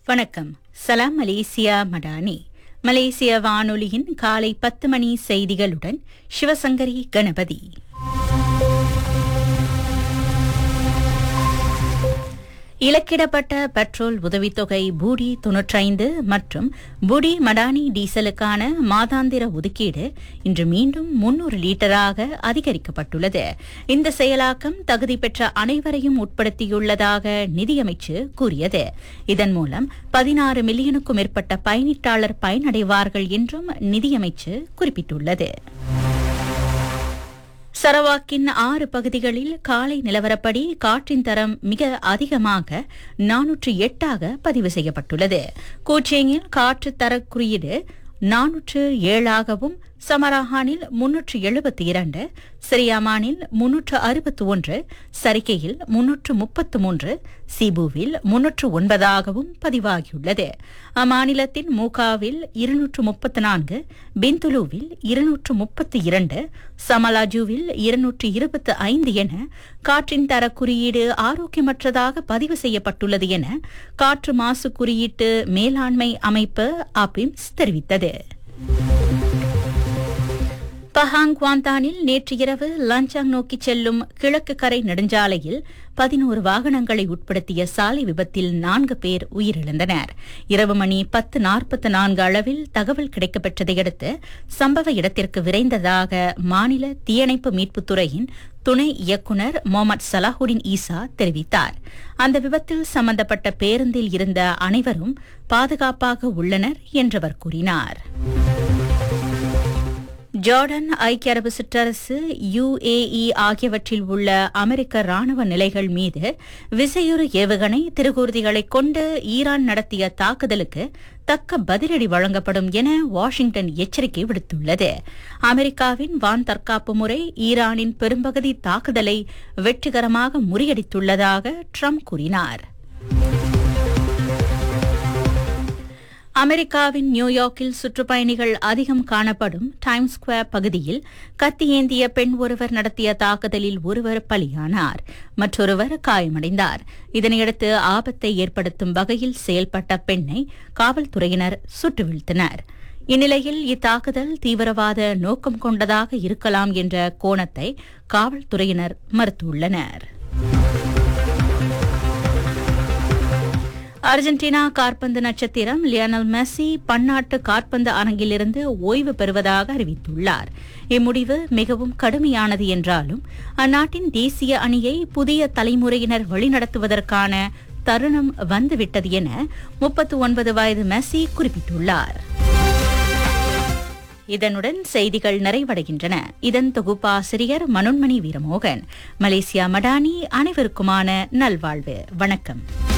வணக்கம் சலாம் மலேசியா மடானி மலேசிய வானொலியின் காலை பத்து மணி செய்திகளுடன் சிவசங்கரி கணபதி இலக்கிடப்பட்ட பெட்ரோல் உதவித்தொகை பூடி தொன்னூற்றைந்து மற்றும் புடி மடானி டீசலுக்கான மாதாந்திர ஒதுக்கீடு இன்று மீண்டும் முன்னூறு லீட்டராக அதிகரிக்கப்பட்டுள்ளது இந்த செயலாக்கம் தகுதி பெற்ற அனைவரையும் உட்படுத்தியுள்ளதாக நிதியமைச்சு கூறியது இதன் மூலம் பதினாறு மில்லியனுக்கும் மேற்பட்ட பயணிட்டாளர் பயனடைவார்கள் என்றும் நிதியமைச்சு குறிப்பிட்டுள்ளது சரவாக்கின் ஆறு பகுதிகளில் காலை நிலவரப்படி காற்றின் தரம் மிக அதிகமாக நானூற்று எட்டாக பதிவு செய்யப்பட்டுள்ளது கூச்சேங்கில் காற்று தர குறியீடு நானூற்று ஏழாகவும் சமராஹானில் முன்னூற்று எழுபத்தி இரண்டு சிரியாமானில் முன்னூற்று அறுபத்தி ஒன்று சரிக்கையில் முன்னூற்று முப்பத்து மூன்று சிபுவில் முன்னூற்று ஒன்பதாகவும் பதிவாகியுள்ளது அம்மாநிலத்தின் மூகாவில் இருநூற்று முப்பத்து நான்கு பிந்துலுவில் இருநூற்று முப்பத்தி இரண்டு சமலாஜுவில் இருநூற்று இருபத்தி ஐந்து என காற்றின் தர குறியீடு ஆரோக்கியமற்றதாக பதிவு செய்யப்பட்டுள்ளது என காற்று மாசு குறியீட்டு மேலாண்மை அமைப்பு ஆபிம்ஸ் தெரிவித்தது பஹாங் குவாந்தானில் நேற்று இரவு லஞ்சாங் நோக்கி செல்லும் கிழக்கு கரை நெடுஞ்சாலையில் பதினோரு வாகனங்களை உட்படுத்திய சாலை விபத்தில் நான்கு பேர் உயிரிழந்தனர் இரவு மணி பத்து நாற்பத்தி நான்கு அளவில் தகவல் கிடைக்கப்பெற்றதை அடுத்து சம்பவ இடத்திற்கு விரைந்ததாக மாநில தீயணைப்பு மீட்புத் துறையின் துணை இயக்குநர் மொஹமட் சலாஹுடின் ஈசா தெரிவித்தார் அந்த விபத்தில் சம்பந்தப்பட்ட பேருந்தில் இருந்த அனைவரும் பாதுகாப்பாக உள்ளனர் என்றவர் கூறினார் ஜார்டன் ஐக்கிய அரபு சிற்றரசு யுஏஇ ஆகியவற்றில் உள்ள அமெரிக்க ராணுவ நிலைகள் மீது விசையுறு ஏவுகணை திருகூர்திகளை கொண்டு ஈரான் நடத்திய தாக்குதலுக்கு தக்க பதிலடி வழங்கப்படும் என வாஷிங்டன் எச்சரிக்கை விடுத்துள்ளது அமெரிக்காவின் வான் தற்காப்பு முறை ஈரானின் பெரும்பகுதி தாக்குதலை வெற்றிகரமாக முறியடித்துள்ளதாக ட்ரம்ப் கூறினார் அமெரிக்காவின் நியூயார்க்கில் சுற்றுப்பயணிகள் அதிகம் காணப்படும் டைம் ஸ்கொயர் பகுதியில் கத்தியேந்திய பெண் ஒருவர் நடத்திய தாக்குதலில் ஒருவர் பலியானார் மற்றொருவர் காயமடைந்தார் இதனையடுத்து ஆபத்தை ஏற்படுத்தும் வகையில் செயல்பட்ட பெண்ணை காவல்துறையினர் சுட்டு வீழ்த்தினர் இந்நிலையில் இத்தாக்குதல் தீவிரவாத நோக்கம் கொண்டதாக இருக்கலாம் என்ற கோணத்தை காவல்துறையினர் மறுத்துள்ளனர் அர்ஜென்டினா காற்பந்து நட்சத்திரம் லியனல் மெஸ்ஸி பன்னாட்டு காற்பந்து அரங்கிலிருந்து ஓய்வு பெறுவதாக அறிவித்துள்ளார் இம்முடிவு மிகவும் கடுமையானது என்றாலும் அந்நாட்டின் தேசிய அணியை புதிய தலைமுறையினர் வழிநடத்துவதற்கான தருணம் வந்துவிட்டது என முப்பத்து ஒன்பது வயது மெஸ்ஸி குறிப்பிட்டுள்ளார் இதனுடன் செய்திகள் நிறைவடைகின்றன இதன் தொகுப்பாசிரியர் மனோன்மணி வீரமோகன் மலேசியா மடானி அனைவருக்குமான நல்வாழ்வு வணக்கம்